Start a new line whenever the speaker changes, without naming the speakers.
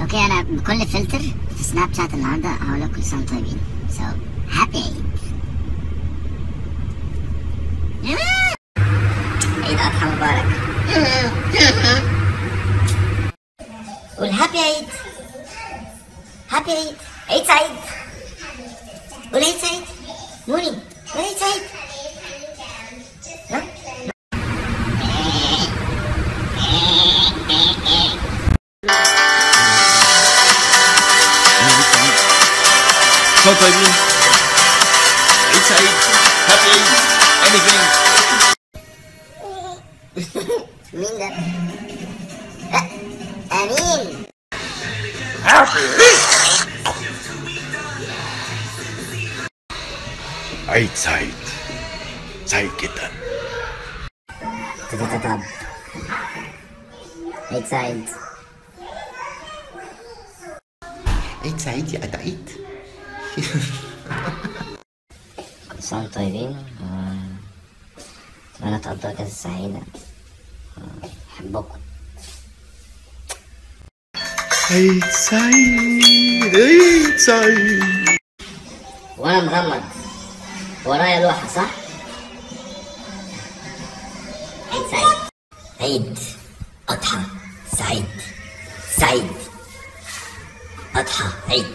اوكي انا بكل فلتر في سناب شات النهارده هقول لك كل سنه وانتم طيبين سو هابي عيد عيد اضحى مبارك قول هابي عيد هابي عيد عيد سعيد قول عيد سعيد نوني قول عيد سعيد ها؟
كل طيبين عيد سعيد هابي عيد anything
مين ده؟ أه، امين
عيد سعيد سعيد جدا
تتتتب عيد سعيد
عيد سعيد يا عيد
كل سنة وانتم طيبين و- أتمنى تقضوا أجازة سعيدة و- أحبكم
عيد سعيد عيد سعيد
وأنا مغمض ورايا لوحة صح؟ عيد سعيد عيد أضحى سعيد سعيد أضحى عيد